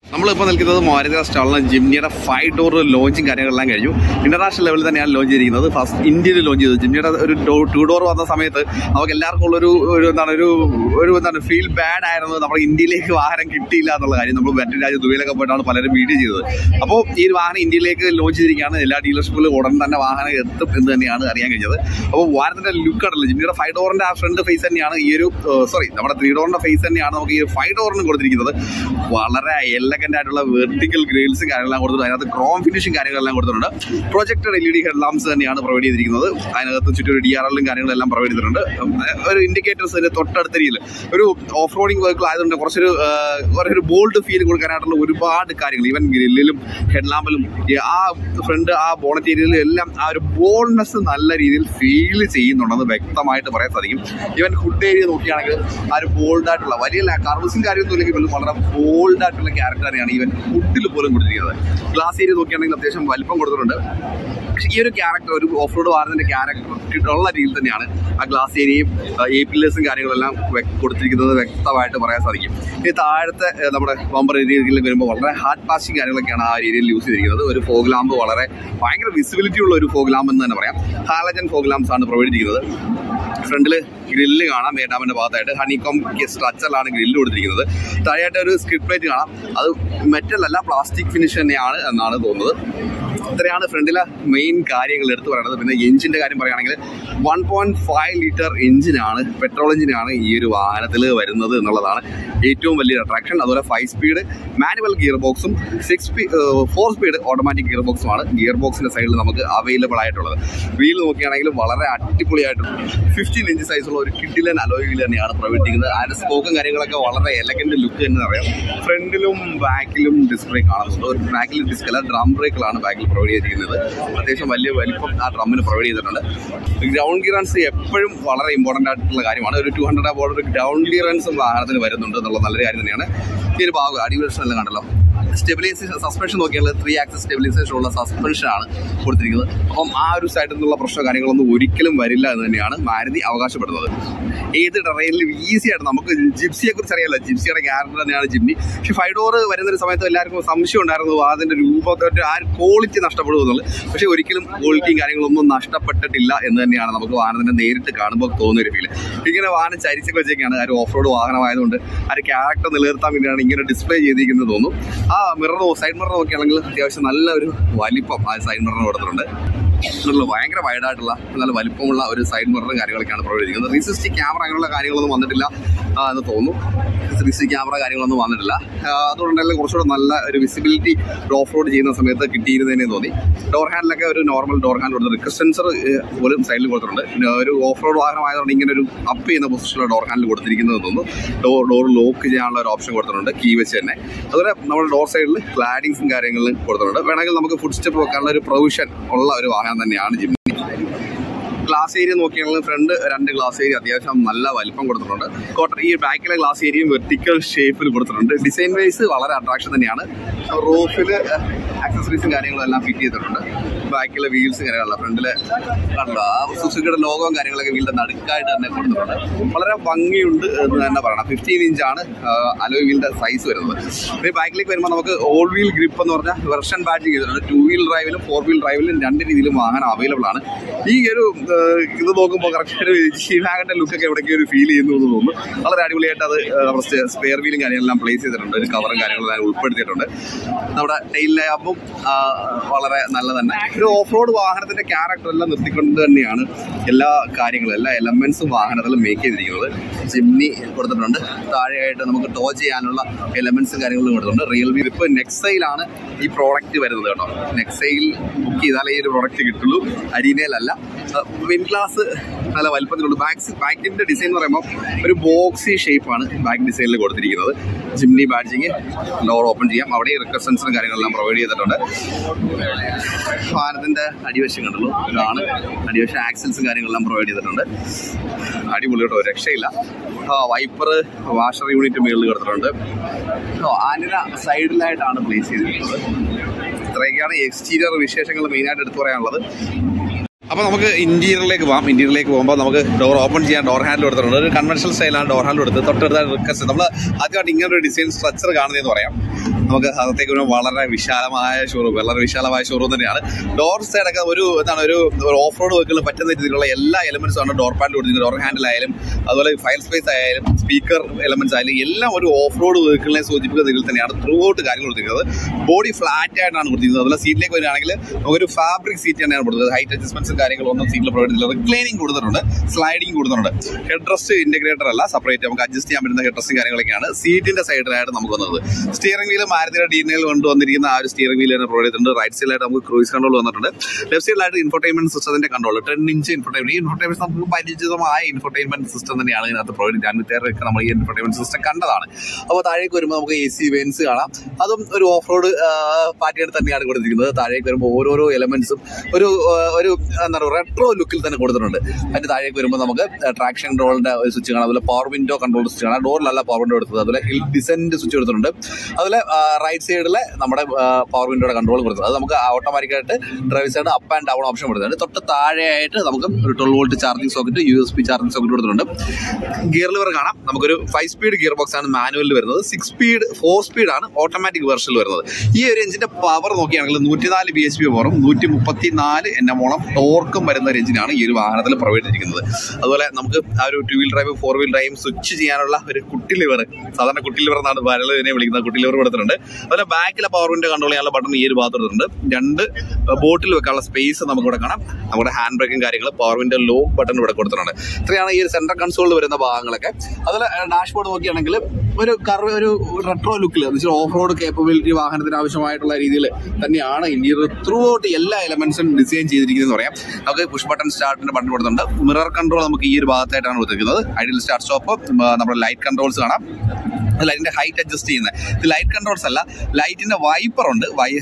നമ്മളിപ്പോൾ നിൽക്കുന്നത് മാരുതി സ്റ്റാളിന് ജിംനിയുടെ ഫൈവ് ഡോർ ലോഞ്ചും കാര്യങ്ങളെല്ലാം കഴിഞ്ഞു ഇന്റർനാഷണൽ ലെവലിൽ തന്നെയാണ് ലോഞ്ച് ചെയ്തിരിക്കുന്നത് ഫസ്റ്റ് ഇന്ത്യയിൽ ലോഞ്ച് ചെയ്തത് ജിംനിയുടെ ഒരു ടു ഡോർ വന്ന സമയത്ത് നമുക്ക് എല്ലാവർക്കും ഉള്ളൊരു ഒരു എന്താണ് ഒരു ഒരു എന്താണ് ഫീൽ ബാഡ് ആയിരുന്നു നമ്മുടെ ഇന്ത്യയിലേക്ക് വാഹനം കിട്ടിയില്ല എന്നുള്ള കാര്യം നമ്മൾ മറ്റു രാജ്യം ദുബൈയിലൊക്കെ പോയിട്ടാണ് പലരും വീഡിയോ ചെയ്തത് അപ്പോൾ ഈ ഒരു വാഹനം ഇന്ത്യയിലേക്ക് ലോഞ്ച് ചെയ്തിരിക്കുകയാണ് എല്ലാ ഡീലർഷിപ്പിലും ഉടൻ തന്നെ വാഹനം എത്തും എന്ന് തന്നെയാണ് അറിയാൻ കഴിഞ്ഞത് അപ്പോൾ വാഹനത്തിന്റെ ലുക്ക് ഉണ്ടല്ലോ ജിംനിയുടെ ഫൈവ് ഡോറിന്റെ ആ ഫ്രണ്ട് ഫേസ് തന്നെയാണ് ഈ ഒരു സോറി നമ്മുടെ ത്രീ ഡോറിന്റെ ഫേസ് തന്നെയാണ് നമുക്ക് ഈ ഫൈവ് ഡോറിന് കൊടുത്തിരിക്കുന്നത് വളരെ എലഗന്റ് ആയിട്ടുള്ള വെർട്ടിക്കൽ ഗ്രിൽസും കാര്യങ്ങളെല്ലാം കൊടുത്തിട്ടുണ്ട് അതിനകത്ത് ക്രോം ഫിനിഷും കാര്യങ്ങളെല്ലാം കൊടുത്തിട്ടുണ്ട് projected L E D head lamps തന്നെയാണ് പ്രൊവൈഡ് ചെയ്തിരിക്കുന്നത് അതിനകത്ത് ചുറ്റും ഒരു ഡി ആർ എല്ലും കാര്യങ്ങളെല്ലാം പ്രൊവൈഡ് ചെയ്തിട്ടുണ്ട് ഒരു ഇൻഡിക്കേറ്റേഴ്സ് തൊട്ടടുത്ത രീതിയിൽ ഒരു ഓഫ് റോഡിംഗ് വെഹിക്കിൾ ആയതുകൊണ്ട് കുറച്ചൊരു ആ, കുറച്ചൊരു ബോൾഡ് ഫീൽ കൊടുക്കാനായിട്ടുള്ള ഒരുപാട് കാര്യങ്ങൾ ഈവൻ ഗ്രില്ലിലും ഹെഡ് ലാമ്പിലും ആ ഫ്രണ്ട് ആ ബോണറ്റ് ഏരിയയിലും എല്ലാം ആ ഒരു ബോൾഡ്നെസ് നല്ല രീതിയിൽ ഫീൽ ചെയ്യുന്നുണ്ടെന്ന് വ്യക്തമായിട്ട് പറയാൻ സാധിക്കും ഈവൻ ഹുഡ് ഏരിയ നോക്കുകയാണെങ്കിൽ ആ ഒരു ബോൾഡ് ആയിട്ടുള്ള വലിയ കർവ്സും കാര്യമൊന്നും ഇല്ലെങ്കിൽ പോലും വളരെ ബോൾഡ് ആയിട്ടുള്ള ക്യാരക്ടർ തന്നെയാണ് ഈവൻ ഹുഡിൽ പോലും കൊടുത്തിരിക്കുന്നത് ഗ്ലാസ് ഏരിയ നോക്കുകയാണെങ്കിൽ അത്യാവശ്യം വലിപ്പം കൊടുത്തിട്ടുണ്ട് പക്ഷേ ഈ ഒരു ക്യാരക്ടർ ഒരു ഓഫ് റോഡ് വാഹനത്തിന്റെ ക്യാരക്ടർ ഉള്ള രീതിയിൽ തന്നെയാണ് ആ ഗ്ലാസ് ഏരിയയും എ പില്ലേഴ്സും കാര്യങ്ങളെല്ലാം വെ- കൊടുത്തിരിക്കുന്നത് വ്യക്തമായിട്ട് പറയാൻ സാധിക്കും ഈ താഴത്തെ ഏഹ്, നമ്മുടെ ബമ്പർ ഏരിയയിൽ വരുമ്പോൾ വളരെ ഹാർഡ് പ്ലാസ്റ്റിക് കാര്യങ്ങളൊക്കെയാണ് ആ ഏരിയയിൽ യൂസ് ചെയ്തിരിക്കുന്നത് ഒരു ഫോഗ് ലാമ്പ് വളരെ ഭയങ്കര വിസിബിലിറ്റി ഉള്ള ഒരു ഫോഗ് ലാമ്പ് എന്ന് തന്നെ പറയാം ഹാലജൻ ഫോഗ് ലാംപ്സ് ആണ് പ്രൊവൈഡ് ചെയ്തിരിക്കുന്നത് ഫ്രണ്ടില് ഗ്രില്ല് കാണാം മേഡാമിന്റെ ഭാഗത്തായിട്ട് ഹണികോം സ്ട്രക്ചറിലാണ് ഗ്രില്ല് കൊടുത്തിരിക്കുന്നത് താഴെയായിട്ട് ഒരു സ്ക്രിപ്റ്റ് പ്ലേറ്റ് കാണാം അത് മെറ്റൽ അല്ല പ്ലാസ്റ്റിക് ഫിനിഷ് തന്നെയാണ് എന്നാണ് തോന്നുന്നത് ഇത്രയാണ് ഫ്രണ്ടിലെ മെയിൻ കാര്യങ്ങൾ എടുത്തു പറയുന്നത് പിന്നെ എഞ്ചിന്റെ കാര്യം പറയുകയാണെങ്കിൽ വൺ പോയിന്റ് ഫൈവ് ലിറ്റർ എഞ്ചിനാണ് പെട്രോൾ എഞ്ചിനാണ് ഈ ഒരു വാഹനത്തിൽ വരുന്നത് എന്നുള്ളതാണ് ഏറ്റവും വലിയ അട്രാക്ഷൻ അതുപോലെ ഫൈവ് സ്പീഡ് മാനുവൽ ഗിയർ ബോക്സും six speed four speed automatic gear ബോക്സുമാണ് ഗിയർ ബോക്സിന്റെ സൈഡിൽ നമുക്ക് അവൈലബിൾ ആയിട്ടുള്ളത് വീൽ നോക്കുകയാണെങ്കിൽ വളരെ അടിപൊളിയായിട്ട് ഫിഫ്റ്റീൻ ഇഞ്ച് സൈസുള്ള ഒരു കിഡിലൻ അലോയ് വീൽ തന്നെയാണ് പ്രൊവൈഡ് ചെയ്യുന്നത് അതിന്റെ സ്പോക്കും കാര്യങ്ങളൊക്കെ വളരെ എലഗന്റ് ലുക്ക് തന്നെ അറിയാം ഫ്രണ്ടിലും ബാക്കിലും ഡിസ്പ്ലേ കാണുന്നുണ്ട് ഒരു ബാക്കിൽ ഡിസ്ക് അല്ല ഡ്രം ബ്രേക്കുകളാണ് ബാക്കിൽ പ്രൊവൈഡ് ചെയ്തിരിക്കുന്നത് അത്യാവശ്യം വലിയ വലിപ്പം ആ ഡ്രമ്മിന് പ്രൊവൈഡ് ചെയ്തിട്ടുണ്ട് ഗ്രൗണ്ട് ക്ലിയറൻസ് എപ്പോഴും വളരെ ഇമ്പോർട്ടന്റ് ആയിട്ടുള്ള കാര്യമാണ് ഒരു ടു ഹൺഡ്രഡ് അബോർഡ് ഒരു ഗ്രൗണ്ട് ക്ലിയറൻസും വാഹനത്തിന് വരുന്നുണ്ട് എന്നുള്ള നല്ലൊരു കാര്യം തന്നെയാണ് ഈ ഒരു ഭാഗം അടിപൊളി എല്ലാം കണ്ടല്ലോ സ്റ്റെബിലൈസേഷൻ സസ്പെൻഷൻ നോക്കിയാൽ ത്രീ ആക്സസ് സ്റ്റെബിലൈസേഷൻ ഉള്ള സസ്പെൻഷൻ ആണ് കൊടുത്തിരിക്കുന്നത് അപ്പം ആ ഒരു സൈഡിൽ നിന്നുള്ള പ്രശ്നമോ കാര്യങ്ങളൊന്നും ഒരിക്കലും വരില്ല എന്ന് തന്നെയാണ് മാരുതി അവകാശപ്പെടുന്നത് ഏത് ടെറൈനിലും ഈസി ആയിട്ട് നമുക്ക് ജിപ്സിയെ കുറിച്ച് അറിയാലോ ജിപ്സിയുടെ ക്യാരക്ടർ തന്നെയാണ് ജിംനി പക്ഷെ ഫൈവ് ഡോർ വരുന്ന ഒരു സമയത്ത് എല്ലാവർക്കും സംശയം ഉണ്ടായിരുന്നു അതിന്റെ രൂപത്തെ ആ ക്വാളിറ്റി നഷ്ടപ്പെടുമെന്നുള്ളത് പക്ഷെ ഒരിക്കലും ക്വാളിറ്റിയും കാര്യങ്ങളൊന്നും നഷ്ടപ്പെട്ടിട്ടില്ല എന്ന് തന്നെയാണ് നമുക്ക് വാഹനത്തിന്റെ നേരിട്ട് കാണുമ്പോൾ തോന്നുന്ന ഒരു ഫീൽ ഇങ്ങനെ വാഹനം ചരിച്ചൊക്കെ വെച്ചേക്കാണ് ആ ഒരു ഓഫ് റോഡ് വാഹനമായതുകൊണ്ട് ആ ഒരു ക്യാരക്ടർ നിലനിർത്താൻ വേണ്ടിയാണ് ഇങ്ങനെ ഡിസ്പ്ലേ ചെയ്തിരിക്കുന്നത് തോന്നും ആ മിറർ സൈഡ് മിറർ നോക്കുകയാണെങ്കിൽ അത്യാവശ്യം നല്ല ഒരു വലിപ്പം ആ സൈഡ് മിററിന് കൊടുത്തിട്ടുണ്ട് ഉള്ള ഭയങ്കര വൈഡായിട്ടുള്ള നല്ല വലിപ്പമുള്ള ഒരു സൈഡ് മിററും കാര്യങ്ങളൊക്കെയാണ് പ്രൊവൈഡ് ചെയ്യുന്നത് റീസിസ്റ്റിക് ക്യാമറ അങ്ങനെയുള്ള കാര്യങ്ങളൊന്നും വന്നിട്ടില്ല ആ, എന്ന് തോന്നുന്നു റീസിസ്റ്റിക് ക്യാമറ കാര്യങ്ങളൊന്നും വന്നിട്ടില്ല ആ, അതുകൊണ്ട് തന്നെ കുറച്ചുകൂടെ നല്ല ഒരു വിസിബിലിറ്റി ഓഫ് റോഡ് ചെയ്യുന്ന സമയത്ത് കിട്ടിയിരുന്നതിനെ തോന്നി ഡോർ ഹാൻഡിലൊക്കെ ഒരു നോർമൽ ഡോർ ഹാൻഡ് കൊടുത്തിട്ടുണ്ട് റിക്വസ്റ്റ് സെൻസർ പോലും സൈഡിൽ കൊടുത്തിട്ടുണ്ട് പിന്നെ ഒരു ഓഫ് റോഡ് വാഹനമായതുകൊണ്ട് ഇങ്ങനെ ഒരു അപ്പ് ചെയ്യുന്ന പൊസിഷനിലുള്ള ഡോർ ഹാൻഡിൽ കൊടുത്തിരിക്കുന്നത് തോന്നുന്നു ഡോർ ഡോർ ലോക്ക് ചെയ്യാനുള്ള ഒരു ഓപ്ഷൻ കൊടുത്തിട്ടുണ്ട് കീ വെച്ച് തന്നെ അതുപോലെ നമ്മുടെ ഡോർ സൈഡിൽ ക്ലാഡിങ്സും കാര്യങ്ങളും കൊടുത്തിട്ടുണ്ട് വേണമെങ്കിൽ നമുക്ക് ഫുഡ് സ്റ്റെപ്പ് വെക്കാനുള്ള ഒരു പ്രൊവിഷൻ ഉള്ള ഒരു വാഹനം തന്നെയാണ് ജിം ഗ്ലാസ് ഏരിയ നോക്കിയാണെങ്കിൽ ഫ്രണ്ട് രണ്ട് ഗ്ലാസ് ഏരിയ അത്യാവശ്യം നല്ല വലിപ്പം കൊടുത്തിട്ടുണ്ട് കോട്ടർ ഈ ബാക്കിലെ ഗ്ലാസ് ഏരിയയും വെർട്ടിക്കൽ ഷേപ്പിൽ കൊടുത്തിട്ടുണ്ട് ഡിസൈൻ വൈസ് വളരെ അട്രാക്ഷൻ തന്നെയാണ് റൂഫിൽ ആക്സസറീസും കാര്യങ്ങളും എല്ലാം ഫിറ്റ് ചെയ്തിട്ടുണ്ട് ബാക്കിലെ വീൽസ് കാര്യങ്ങളല്ല ഫ്രണ്ടിലെ കണ്ടല്ലോ ആ സുസുക്കിയുടെ ലോഗവും കാര്യങ്ങളൊക്കെ വീലിന്റെ നടുക്കായിട്ട് തന്നെ കൊടുത്തിട്ടുണ്ട് വളരെ ഭംഗിയുണ്ട് എന്ന് തന്നെ പറയണം ഫിഫ്റ്റീൻ ഇഞ്ചാണ് അലോയ് വീലിന്റെ സൈസ് വരുന്നത് ഈ ബാക്കിലേക്ക് വരുമ്പോൾ നമുക്ക് ഓൾ വീൽ ഗ്രിപ്പ് എന്ന് പറഞ്ഞാൽ വെർഷൻ ബാറ്റിംഗ് ചെയ്തിട്ടുണ്ട് ടു വീൽ ഡ്രൈവിലും ഫോർ വീൽ ഡ്രൈവിലും രണ്ട് രീതിയിലും വാഹനം അവൈലബിൾ ആണ് ഈ ഒരു ഏഹ്, ഇത് നോക്കുമ്പോൾ കറക്റ്റ് ഒരു ഷീവാഗന്റെ ലുക്കൊക്കെ എവിടേക്ക് ഒരു ഫീൽ ചെയ്യുന്നു എന്ന് തോന്നുന്നു വളരെ അടിപൊളിയായിട്ട് അത് നമ്മുടെ സ്പെയർ വീലും കാര്യങ്ങളെല്ലാം പ്ലേസ് ചെയ്തിട്ടുണ്ട് ഒരു കവറും കാര്യങ്ങളെല്ലാം ഉൾപ്പെടുത്തിയിട്ടുണ്ട് നമ്മുടെ ടെയിൽ ലാബും വളരെ നല്ല തന്നെ ഒരു ഓഫ് റോഡ് വാഹനത്തിന്റെ ക്യാരക്ടർ എല്ലാം നിർത്തിക്കൊണ്ട് തന്നെയാണ് എല്ലാ കാര്യങ്ങളും എല്ലാ എലമെന്റ്സും വാഹനത്തിൽ മേക്ക് ചെയ്തിരിക്കുന്നത് ജിംനി കൊടുത്തിട്ടുണ്ട് താഴെയായിട്ട് നമുക്ക് ടോ ചെയ്യാനുള്ള എലമെന്റ്സും കാര്യങ്ങളും കൊടുത്തിട്ടുണ്ട് റിയൽമി ഇപ്പോൾ നെക്സൈലാണ് ഈ പ്രോഡക്റ്റ് വരുന്നത് കേട്ടോ നെക്സൈൽ ബുക്ക് ചെയ്താലേ ഈ ഒരു പ്രോഡക്റ്റ് കിട്ടുള്ളൂ അരീനയിലല്ല വിൻ ഗ്ലാസ് നല്ല വലുപ്പത്തിലുണ്ട് ബാക്ക് ബാക്കിന്റെ ഡിസൈൻ എന്ന് പറയുമ്പോൾ ഒരു ബോക്സി ഷേപ്പാണ് ബാക്ക് ഡിസൈനിൽ കൊടുത്തിരിക്കുന്നത് ജിംനി ബാഡ്ജിങ് ഡോർ ഓപ്പൺ ചെയ്യാം അവിടെ റിക്വസ്റ്റൻസും കാര്യങ്ങളെല്ലാം പ്രൊവൈഡ് ചെയ്തിട്ടുണ്ട് വാഹനത്തിന്റെ അടിവശം കണ്ടല്ലോ ഇതാണ് അടിവശം ആക്സൽസും കാര്യങ്ങളെല്ലാം പ്രൊവൈഡ് ചെയ്തിട്ടുണ്ട് അടിപൊളി കേട്ടോ രക്ഷയില്ല വൈപ്പർ വാഷർ യൂണിറ്റ് മുകളിൽ കിടത്തിട്ടുണ്ട് ആനിന സൈഡിലായിട്ടാണ് പ്ലേസ് ചെയ്തിരിക്കുന്നത് ഇത്രയൊക്കെയാണ് എക്സ്റ്റീരിയർ വിശേഷങ്ങൾ മെയിനായിട്ട് എടുത്തു പറയാനുള്ളത് അപ്പോൾ നമുക്ക് ഇന്റീരിയറിലേക്ക് പോകാം ഇന്റീരിയറിലേക്ക് പോകുമ്പോൾ നമുക്ക് ഡോർ ഓപ്പൺ ചെയ്യാൻ ഡോർ ഹാൻഡിൽ കൊടുത്തിട്ടുണ്ട് ഒരു കൺവെൻഷണൽ സ്റ്റൈലാണ് ഡോർ ഹാൻഡിൽ കൊടുത്ത് തൊട്ടടുത്ത റിക്വസ്റ്റ് നമ്മൾ ആദ്യമായിട്ട് ഇങ്ങനെ ഒരു ഡിസൈൻ സ്ട്രക്ചർ കാണുന്നതെന്ന് പറയാം നമുക്ക് അകത്തേക്ക് വരുമ്പോൾ വളരെ വിശാലമായ ഷോറൂം വളരെ വിശാലമായ ഷോറൂം തന്നെയാണ് ഡോർ സൈഡ് ഒക്കെ ഒരു എന്താണ് ഒരു ഓഫ് റോഡ് വെഹിക്കിൾ പറ്റുന്ന രീതിയിലുള്ള എല്ലാ എലമെന്റ്സും ആണ് ഡോർ പാൻഡ് കൊടുത്തിരിക്കുന്നത് ഡോർ ഹാൻഡിൽ ആയാലും അതുപോലെ ഫയൽ സ്പേസ് ആയാലും സ്പീക്കർ എലമെന്റ്സ് ആയാലും എല്ലാം ഒരു ഓഫ് റോഡ് വെഹിക്കിളിനെ സൂചിപ്പിക്കുന്ന രീതിയിൽ തന്നെയാണ് ത്രൂ ഔട്ട് കാര്യങ്ങൾ കൊടുത്തിരിക്കുന്നത് ബോഡി ഫ്ലാറ്റ് ആയിട്ടാണ് കൊടുത്തിരിക്കുന്നത് അതുപോലെ സീറ്റിലേക്ക് വരികയാണെങ്കിൽ നമുക്കൊരു ഫാബ്രിക് സീറ്റ് തന്നെയാണ് കൊടുത്തത് ഹൈറ്റ് അഡ്ജസ്റ്റ്മെന്റ്സും കാര്യങ്ങളും ഒന്നും സീറ്റിൽ പ്രൊവൈഡ് ചെയ്തില്ല റിക്ലൈനിങ് കൊടുത്തിട്ടുണ്ട് സ്ലൈഡിങ് കൊടുത്തിട്ടുണ്ട് ഹെഡ് റെസ്റ്റ് ഇന്റഗ്രേറ്റർ അല്ല സെപ്പറേറ്റ് നമുക്ക് അഡ്ജസ്റ്റ് ചെയ്യാൻ പറ്റുന്ന ഹെഡ് റെസ്റ്റും കാര്യങ്ങളൊക്കെയാണ് സീറ്റിന്റെ സൈഡിലായിട്ട് നമുക്ക് വന്നത് സ്റ്റിയറിംഗ് വീല് മാരുതിയുടെ ഡി എൻ കൊണ്ടുവന്നിരിക്കുന്ന ആ ഒരു സ്റ്റിയറിംഗ് വീൽ തന്നെ പ്രൊവൈഡ് ചെയ്തിട്ടുണ്ട് റൈറ്റ് സൈഡിലായിട്ട് നമുക്ക് ക്രൂയിസ് കൺട്രോൾ വന്നിട്ടുണ്ട് ലെഫ്റ്റ് സൈഡിലായിട്ട് ഇൻഫർടൈൻമെന്റ് സിസ്റ്റത്തിന്റെ കൺട്രോൾ ടെൻ ഇഞ്ച് ഇൻഫർടൈൻമെന്റ് ഈ ഇൻഫർടൈൻമെന്റ് നമുക്ക് പരിചിതമായ ഇൻഫർടൈൻമെന്റ് സിസ്റ്റം തന്നെയാണ് ഇതിനകത്ത് പ്രൊവൈഡ് ജാൻവിത്തേറൊക്കെ നമ്മൾ ഈ ഇൻഫർടൈൻമെന്റ് സിസ്റ്റം കണ്ടതാണ് അപ്പോൾ താഴേക്ക് വരുമ്പോൾ നമുക്ക് എ സി വെൻസ് കാണാം അതും ഒരു ഓഫ് റോഡ് പാർട്ടിയുടെ തന്നെയാണ് കൊടുത്തിരിക്കുന്നത് താഴേക്ക് വരുമ്പോൾ ഓരോരോ എലമെന്റ്സും ഒരു ആ, ഒരു എന്താ പറയുക റെട്രോ ലുക്കിൽ തന്നെ കൊടുത്തിട്ടുണ്ട് അതിന്റെ താഴേക്ക് വരുമ്പോൾ നമുക്ക് ട്രാക്ഷൻ കൺട്രോളിന്റെ ഒരു സ്വിച്ച് കാണാം അതുപോലെ പവർ വിൻഡോ കൺട്രോൾ സ്വിച്ച് കാണാം ഡോറിലല്ല പവർ വിൻഡോ എടുത്തത് അതുപോലെ ഹിൽ ഡിസെന്റ് സ്വിച്ച് കൊടുത്തിട്ടുണ്ട് അതുപോലെ റൈറ്റ് സൈഡിലെ നമ്മുടെ പവർ വിൻഡോയുടെ കൺട്രോൾ കൊടുത്തത് അത് നമുക്ക് ഓട്ടോമാറ്റിക്കായിട്ട് drive side up and down option കൊടുത്തിട്ടുണ്ട് തൊട്ട് താഴെയായിട്ട് നമുക്ക് ഒരു twelve volt charging socket U S B charging socket കൊടുത്തിട്ടുണ്ട് ഗിയർ ലിവർ കാണാം നമുക്കൊരു ഫൈവ് സ്പീഡ് ഗിയർ ബോക്സ് ആണ് മാനുവലിൽ വരുന്നത് സിക്സ് സ്പീഡ് ഫോർ സ്പീഡ് ആണ് ഓട്ടോമാറ്റിക് വെർഷനിൽ വരുന്നത് ഈ ഒരു എഞ്ചിന്റെ പവർ നോക്കുകയാണെങ്കിൽ നൂറ്റിനാല് ബി എച്ച് പി പവറും നൂറ്റി മുപ്പത്തി നാല് എന്നമോളം ടോർക്കും വരുന്ന ഒരു എഞ്ചിനാണ് ഈ ഒരു വാഹനത്തിൽ പ്രൊവൈഡ് ചെയ്തിരിക്കുന്നത് അതുപോലെ നമുക്ക് ആ ഒരു two wheel drive four wheel ഡ്രൈവും സ്വിച്ച് ചെയ്യാനുള്ള ഒരു കുട്ടി ലിവർ സാധാരണ കുട്ടി ലിവർ എന്നാണ് വരൾ ഇതിനെ വിളിക്കുന്നത് കുട്ടി ലിവർ കൊടുത്തിട്ടുണ്ട് അതുപോലെ ബാക്കിലെ പവർ വിൻഡോ കൺട്രോൾ ചെയ്യാനുള്ള ബട്ടൺ ഈ ഒരു ഭാഗത്ത് കൊടുത്തിട്ടുണ്ട് രണ്ട് ബോട്ടിൽ വെക്കാനുള്ള സ്പേസ് നമുക്ക് ഇവിടെ കാണാം നമ്മുടെ ഹാൻഡ് ബ്രേക്കും കാര്യങ്ങൾ പവർ വിൻഡോ ലോക്ക് ബട്ടൺ ഇവിടെ കൊടുത്തിട്ടുണ്ട് ഇത്രയാണ് ഈ ഒരു സെൻട്രൽ കൺസോളിൽ വരുന്ന ഭാഗങ്ങളൊക്കെ അതുപോലെ ഡാഷ്ബോർഡ് നോക്കുകയാണെങ്കിൽ ഒരു കർവ് ഒരു റെട്രോ ലുക്കിൽ എന്ന് വെച്ചാൽ ഓഫ് റോഡ് കേപ്പബിലിറ്റി വാഹനത്തിന് ആവശ്യമായിട്ടുള്ള രീതിയിൽ തന്നെയാണ് ഇന്ത്യയിൽ ത്രൂ ഔട്ട് എല്ലാ എലമെന്റ്സും ഡിസൈൻ ചെയ്തിരിക്കുന്നത് പറയാം നമുക്ക് പുഷ് ബട്ടൺ സ്റ്റാർട്ടിന്റെ ബട്ടൺ കൊടുത്തിട്ടുണ്ട് മിറർ കൺട്രോൾ നമുക്ക് ഈ ഒരു ഭാഗത്തായിട്ടാണ് കൊടുത്തിരിക്കുന്നത് ഐഡിയൽ സ്റ്റാർട്ട് സ്റ്റോപ്പ് നമ്മുടെ ലൈറ്റ് കൺട്രോൾസ് കാണാം ലൈറ്റിന്റെ ഹൈറ്റ് അഡ്ജസ്റ്റ് ചെയ്യുന്നത് ഇത് ലൈറ്റ് കൺട്രോൾസ് അല്ല ലൈറ്റിന്റെ വൈപ്പർ ഉണ്ട്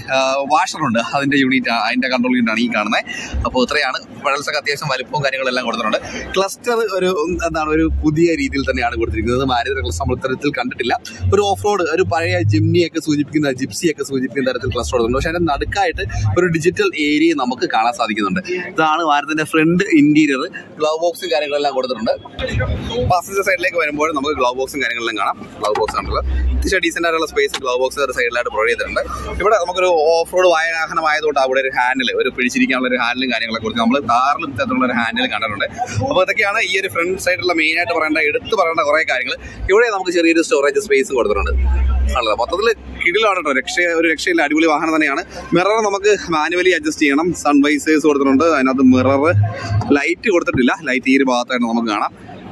വാഷർ ഉണ്ട് അതിന്റെ യൂണിറ്റ് അതിന്റെ കൺട്രോൾ യൂണിറ്റ് ആണ് ഈ കാണുന്നത് അപ്പോൾ ഇത്രയാണ് പെഡൽസ് ഒക്കെ അത്യാവശ്യം വലിപ്പവും കാര്യങ്ങളെല്ലാം കൊടുത്തിട്ടുണ്ട് ക്ലസ്റ്റർ ഒരു ഉം, എന്താണ് ഒരു പുതിയ രീതിയിൽ തന്നെയാണ് കൊടുത്തിരിക്കുന്നത് മാരുതി ക്ലസ്റ്റർ നമ്മൾ ഇത്തരത്തിൽ കണ്ടിട്ടില്ല ഒരു ഓഫ് റോഡ് ഒരു പഴയ ജിംനിയൊക്കെ സൂചിപ്പിക്കുന്ന ജിപ്സിയൊക്കെ സൂചിപ്പിക്കുന്ന തരത്തിൽ ക്ലസ്റ്റർ കൊടുത്തിട്ടുണ്ട് പക്ഷേ അതിന്റെ നടുക്കായിട്ട് ഒരു ഡിജിറ്റൽ ഏരിയ നമുക്ക് കാണാൻ സാധിക്കുന്നുണ്ട് ഇതാണ് മാരുതിന്റെ ഫ്രണ്ട് ഇന്റീരിയർ ഗ്ലൗ ബോക്സും കാര്യങ്ങളെല്ലാം കൊടുത്തിട്ടുണ്ട് പാസഞ്ചർ സൈഡിലേക്ക് വരുമ്പോൾ നമുക്ക് ഗ്ലൗ ബോക്സും കാര്യങ്ങളെല്ലാം കാണാം ഗ്ലൗ ബോക്സ് ആണല്ലോ അത്യാവശ്യം ഡീസെന്റ് ആയിട്ടുള്ള സ്പേസ് ഗ്ലൗ ബോക്സ് ഒരു സൈഡിലായിട്ട് പ്രൊവൈഡ് ചെയ്തിട്ടുണ്ട് ഇവിടെ നമുക്കൊരു ഓഫ് റോഡ് വാഹനമായതുകൊണ്ട് അവിടെ ഒരു ഹാൻഡിൽ ഒരു പിടിച്ചിരിക്കാനുള്ള ഒരു ഹാൻഡിലും കാര്യങ്ങളൊക്കെ കൊടുത്ത് നമ്മൾ കാറിലും ഇത്തരത്തിലുള്ള ഒരു ഹാൻഡിൽ കണ്ടിട്ടുണ്ട് അപ്പോൾ ഇതൊക്കെയാണ് ഈ ഒരു ഫ്രണ്ട് സൈഡിലുള്ള മെയിൻ ആയിട്ട് പറയേണ്ട എടുത്ത് പറയേണ്ട കുറേ കാര്യങ്ങൾ ഇവിടെ നമുക്ക് ചെറിയൊരു സ്റ്റോറേജ് സ്പേസ് കൊടുത്തിട്ടുണ്ട് ആണല്ലോ മൊത്തത്തിൽ കിടിലാണ് കേട്ടോ രക്ഷ ഒരു രക്ഷയില്ല അടിപൊളി വാഹനം തന്നെയാണ് മിറർ നമുക്ക് മാനുവലി അഡ്ജസ്റ്റ് ചെയ്യണം സൺവൈസേഴ്സ് കൊടുത്തിട്ടുണ്ട് അതിനകത്ത് മിറർ ലൈറ്റ് കൊടുത്തിട്ടില്ല ലൈറ്റ് ഈ ഒരു ഭാഗത്തായിട്ട് നമുക്ക് കാണാം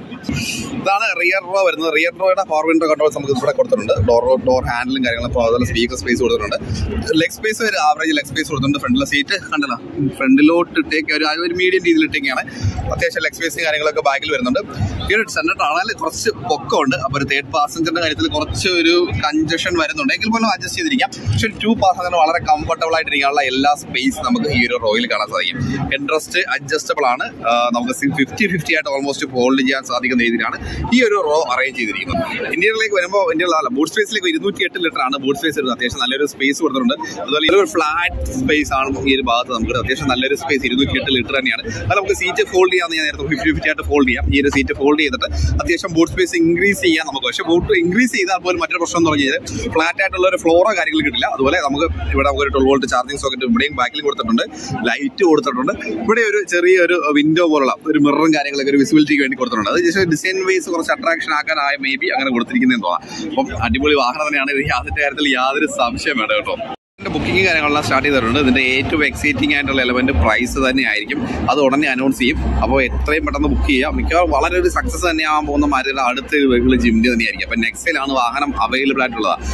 ഇതാണ് റിയർ റോ വരുന്നത് റിയർ റോയുടെ പവർ വിൻഡോ കൺട്രോൾസ് നമുക്ക് ഇവിടെ കൊടുത്തിട്ടുണ്ട് ഡോർ ഡോർ ഹാൻഡിലും കാര്യങ്ങളും അപ്പോൾ അതുപോലെ സ്പീക്കർ സ്പേസ് കൊടുത്തിട്ടുണ്ട് ലെഗ് സ്പേസ് ഒരു ആവറേജ് ലെഗ് സ്പേസ് കൊടുത്തിട്ടുണ്ട് ഫ്രണ്ടിലെ സീറ്റ് കണ്ടല്ലോ ഫ്രണ്ടിലോട്ട് ഇട്ടേക്ക് ഒരു ആ ഒരു മീഡിയം രീതിയിൽ ഇട്ടേക്കാണ് അത്യാവശ്യം ലെഗ് സ്പേസും കാര്യങ്ങളൊക്കെ ബാക്കിൽ വരുന്നുണ്ട് ഈ ഒരു സെൻറ്റർ ടണലിൽ കുറച്ച് പൊക്കമുണ്ട് അപ്പോൾ ഒരു തേർഡ് പാസഞ്ചറിന്റെ കാര്യത്തിൽ കുറച്ച് ഒരു കഞ്ചഷൻ വരുന്നുണ്ട് എങ്കിൽ പോലും അഡ്ജസ്റ്റ് ചെയ്തിരിക്കാം പക്ഷെ ഒരു ടു പാസഞ്ചർ വളരെ കംഫർട്ടബിൾ ആയിട്ടിരിക്കാനുള്ള എല്ലാ സ്പേസ് നമുക്ക് ഈ ഒരു റോയിൽ കാണാൻ സാധിക്കും ഹെഡ് റെസ്റ്റ് അഡ്ജസ്റ്റബിൾ ആണ് ആ, നമുക്ക് ഫിഫ്റ്റി ഫിഫ്റ്റി ആയിട്ട് ഓൾമോസ്റ്റ് ഹോൾഡ് ചെയ്യാൻ സാധിക്കുന്ന രീതിയിലാണ് ഈ ഒരു റോ അറേഞ്ച് ചെയ്തിരിക്കുന്നത് ഇന്ത്യയിലേക്ക് വരുമ്പോൾ ഇന്ത്യയിലുള്ള അല്ല ബൂട്ട് സ്പേസിലേക്ക് ഇരുന്നൂറ്റി എട്ട് ലിറ്റർ ആണ് ബൂട്ട് സ്പേസ് വരുന്നത് അത്യാവശ്യം നല്ലൊരു സ്പേസ് കൊടുത്തിട്ടുണ്ട് അതുപോലെ ഇതൊരു ഫ്ലാറ്റ് സ്പേസ് ആണ് ഈ ഒരു ഭാഗത്ത് നമുക്ക് അത്യാവശ്യം നല്ലൊരു സ്പേസ് ഇരുന്നൂറ്റി എട്ട് ലിറ്റർ തന്നെയാണ് അത് നമുക്ക് സീറ്റ് ഫോൾഡ് ചെയ്യാമെന്ന് ഞാൻ നേരത്തെ ഫിഫ്റ്റി ഫിഫ്റ്റി ആയിട്ട് ഫോൾഡ് ചെയ്യാം ഈ ഒരു സീറ്റ് ഫോൾഡ് ചെയ്തിട്ട് അത്യാവശ്യം ബൂട്ട് സ്പേസ് ഇൻക്രീസ് ചെയ്യാം നമുക്ക് പക്ഷേ ബൂട്ട് ഇൻക്രീസ് ചെയ്താൽ പോലും മറ്റൊരു പ്രശ്നം എന്ന് പറഞ്ഞു കഴിഞ്ഞാൽ ഫ്ലാറ്റ് ആയിട്ടുള്ള ഒരു ഫ്ലോറോ കാര്യങ്ങൾ കിട്ടില്ല അതുപോലെ നമുക്ക് ഇവിടെ നമുക്ക് ഒരു ട്വൽവ് വോൾട്ട് ചാർജിങ് സോക്കറ്റ് ഇവിടെയും ബാക്കിൽ കൊടുത്തിട്ടുണ്ട് ലൈറ്റ് കൊടുത്തിട്ടുണ്ട് ഇവിടെ ഒരു ചെറിയ ഒരു വിൻഡോ പോലുള്ള ഒരു മിററും കാര്യങ്ങളൊക്കെ ഒരു വിസിബിലിറ്റിക്ക് വേണ്ടി കൊടുത്തിട്ടുണ്ട് അത് ജസ്റ്റ് ഡിസൈൻ വൈസ് കുറച്ച് അട്രാക്ഷൻ ആക്കാനായ മേ ബി അങ്ങനെ കൊടുത്തിരിക്കുന്നതെന്ന് തോന്നാം അപ്പം അടിപൊളി വാഹനം തന്നെയാണ് ഇത് അതിന്റെ കാര്യത്തിൽ യാതൊരു സംശയം വേണ്ട കേട്ടോ ഇതിന്റെ ബുക്കിംഗ് കാര്യങ്ങളെല്ലാം സ്റ്റാർട്ട് ചെയ്തിട്ടുണ്ട് ഇതിന്റെ ഏറ്റവും എക്സൈറ്റിംഗ് ആയിട്ടുള്ള എലമെന്റ് പ്രൈസ് തന്നെയായിരിക്കും അത് ഉടനെ അനൗൺസ് ചെയ്യും അപ്പോൾ എത്രയും പെട്ടെന്ന് ബുക്ക് ചെയ്യാം മിക്കവാറും വളരെ ഒരു സക്സസ് തന്നെയാവാൻ പോകുന്ന മാതിരിയുള്ള അടുത്ത വെഹിക്കിൾ ജിംനി തന്നെയായിരിക്കും അപ്പൊ നെക്സയിലാണ് വാഹനം അവൈലബിൾ ആയിട്ടുള്ളത്